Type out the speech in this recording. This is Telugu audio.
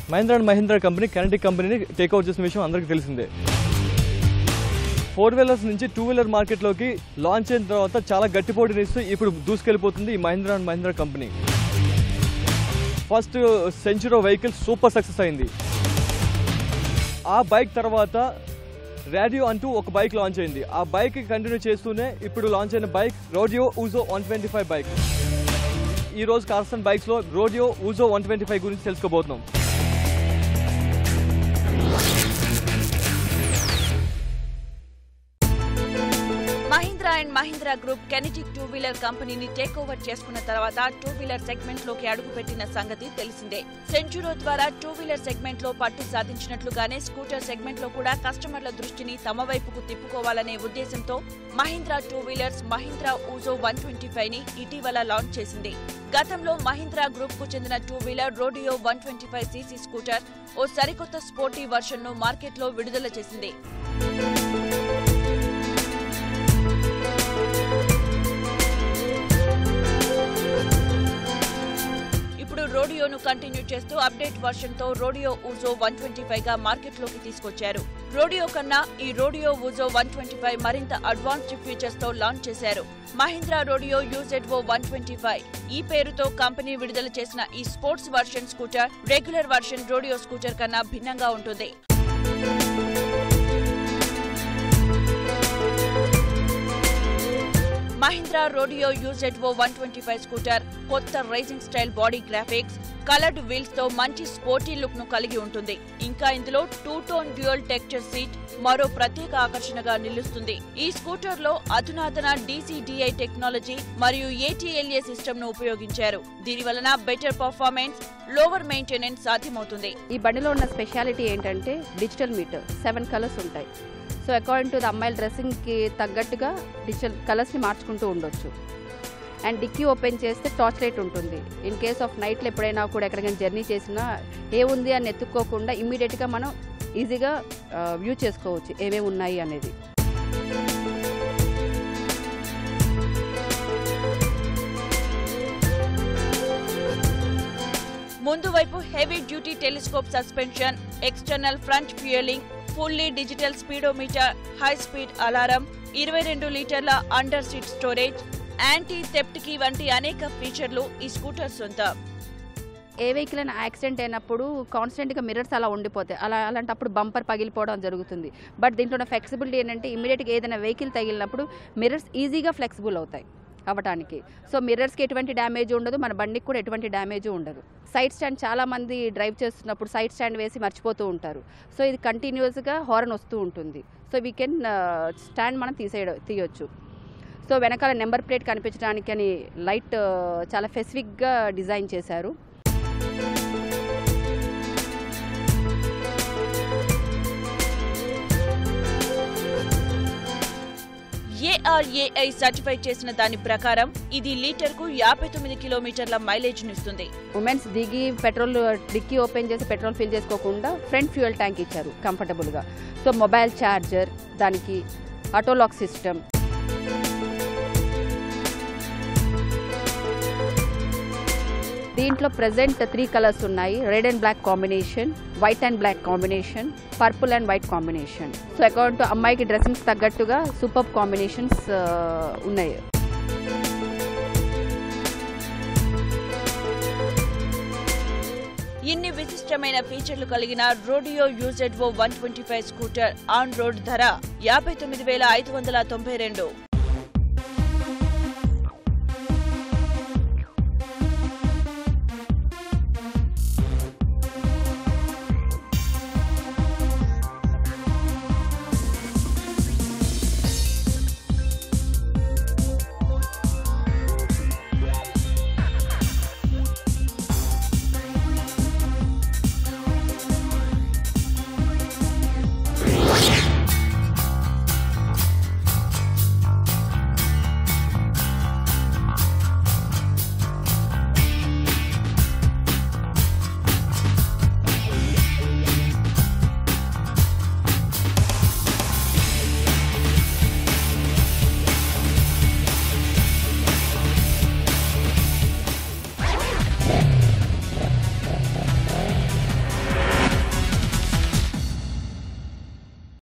Mahindra and Mahindra company Kinetic కంపెనీని టేక్అవుట్ చేసిన విషయం అందరికీ తెలిసిందే ఫోర్ వీలర్స్ నుంచి టూ వీలర్ మార్కెట్లోకి లాంచ్ అయిన తర్వాత చాలా గట్టి పోటీనిస్తూ ఇప్పుడు దూసుకెళ్ళిపోతుంది ఈ Mahindra and Mahindra company first century vehicle super success అయింది ఆ బైక్ తర్వాత రేడియో అంటూ ఒక బైక్ లాంచ్ అయింది ఆ బైక్ కంటిన్యూ చేస్తూనే ఇప్పుడు లాంచ్ అయిన bike Rodeo Uzo one twenty five bike ఈ రోజు కార్సన్ బైక్స్లో Rodeo Uzo one twenty five గురించి తెలుసుకోబోతున్నాం Mahindra and Mahindra group Kinetic two wheeler కంపెనీని టేక్ ఓవర్ చేసుకున్న తర్వాత టూ వీలర్ సెగ్మెంట్ లోకి అడుగుపెట్టిన సంగతి తెలిసిందే సెంచురో ద్వారా టూ వీలర్ సెగ్మెంట్ లో పట్టు సాధించినట్లుగానే స్కూటర్ సెగ్మెంట్ లో కూడా కస్టమర్ల దృష్టిని తమ వైపుకు తిప్పుకోవాలనే ఉద్దేశంతో Mahindra two wheelers Mahindra Uzo one twenty five ని ఇటీవల లాంచ్ చేసింది గతంలో మహీంద్రా గ్రూప్ కు చెందిన two wheeler Rodeo one twenty five CC scooter ఓ సరికొత్త స్పోర్టీ వర్షన్ ను మార్కెట్లో విడుదల చేసింది ఇప్పుడు రోడియోను కంటిన్యూ చేస్తూ అప్డేట్ వర్షన్ తో Rodeo Uzo one twenty five గా మార్కెట్ లోకి తీసుకొచ్చారు రోడియో కన్నా ఈ Rodeo Uzo one twenty five మరింత అడ్వాన్స్డ్ ఫీచర్స్ తో లాంచ్ చేశారు Mahindra Rodeo UZO one twenty five ఈ పేరుతో కంపెనీ విడుదల చేసిన ఈ sports version scooter regular version Rodeo scooter కన్నా భిన్నంగా ఉంటుంది Mahindra Rodeo UZO one twenty five scooter కొత్త rising style body graphics coloured wheels తో మంచి స్పోర్టీ లుక్ ను కలిగి ఉంటుంది ఇంకా ఇందులో two tone dual texture seat మరో ప్రత్యేక ఆకర్షణగా నిలుస్తుంది ఈ స్కూటర్ లో అధునాతన డీసీడీఐ టెక్నాలజీ మరియు ఏటీఎల్ఏ సిస్టమ్ ను ఉపయోగించారు దీని వలన బెటర్ పర్ఫార్మెన్స్ లోవర్ మెయింటెనెన్స్ సాధ్యమవుతుంది ఈ బండిలో ఉన్న స్పెషాలిటీ ఏంటంటే డిజిటల్ మీటర్ సెవెన్ కలర్స్ ఉంటాయి సో అకార్డింగ్ టు ద అమ్మాయిల డ్రెస్సింగ్కి తగ్గట్టుగా డిజిటల్ కలర్స్ని మార్చుకుంటూ ఉండొచ్చు అండ్ డిక్కీ ఓపెన్ చేస్తే టార్చ్ లైట్ ఉంటుంది ఇన్ కేస్ ఆఫ్ నైట్లో ఎప్పుడైనా కూడా ఎక్కడికైనా జర్నీ చేసినా ఏముంది అని ఎత్తుక్కోకుండా ఇమ్మీడియట్గా మనం ఈజీగా వ్యూ చేసుకోవచ్చు ఏమేమి ఉన్నాయి అనేది ముందు వైపు heavy duty telescope suspension external front fuelling fully digital speedometer high speed alarm ఇరవై రెండు లీటర్ల under seat storage anti theft కి వంటి అనేక ఫీచర్లు ఈ స్కూటర్ సొంతం ఏ వెహికల్ అయినా యాక్సిడెంట్ అయినప్పుడు కాన్స్టెంట్గా మిర్రర్స్ అలా ఉండిపోతాయి అలా అలాంటప్పుడు బంపర్ పగిలిపోవడం జరుగుతుంది బట్ దీంట్లో ఉన్న ఫ్లెక్సిబిలిటీ ఏంటంటే ఇమీడియట్గా ఏదైనా వెహికల్ తగిలినప్పుడు మిర్రర్స్ ఈజీగా ఫ్లెక్సిబుల్ అవుతాయి అవ్వటానికి సో మిర్రర్స్కి ఎటువంటి డ్యామేజ్ ఉండదు మన బండికి కూడా ఎటువంటి డ్యామేజ్ ఉండదు సైడ్ స్టాండ్ చాలా మంది డ్రైవ్ చేస్తున్నప్పుడు సైడ్ స్టాండ్ వేసి మర్చిపోతూ ఉంటారు సో ఇది కంటిన్యూస్గా హార్న్ వస్తూ ఉంటుంది సో వీ కెన్ స్టాండ్ మనం తీసేయడం తీయొచ్చు సో వెనకాల నెంబర్ ప్లేట్ కనిపించడానికి అని లైట్ చాలా స్పెసిఫిక్గా డిజైన్ చేశారు ఏఆర్ఏఐ సర్టిఫై చేసిన దాని ప్రకారం ఇది లీటర్కు యాభై తొమ్మిది కిలోమీటర్ల మైలేజ్ ఇస్తుంది ఉమెన్స్ దిగి పెట్రోల్ డిక్కీ ఓపెన్ చేసి పెట్రోల్ ఫిల్ చేసుకోకుండా ఫ్రంట్ ఫ్యూయల్ ట్యాంక్ ఇచ్చారు కంఫర్టబుల్గా సో మొబైల్ ఛార్జర్ దానికి ఆటోలాక్ సిస్టమ్ దీంట్లో ప్రెసెంట్ త్రీ కలర్స్ ఉన్నాయి red and black combination white and black combination purple and white combination so according to అమ్మాయికి డ్రెస్సింగ్స్ తగ్గట్టుగా సూపర్ కాంబినేషన్స్ ఉన్నాయి ఇన్ని విశిష్టమైన ఫీచర్లు కలిగిన Rodeo UZO one twenty five scooter on road ధర యాభై తొమ్మిది వేల ఐదు వందల తొంభై రెండు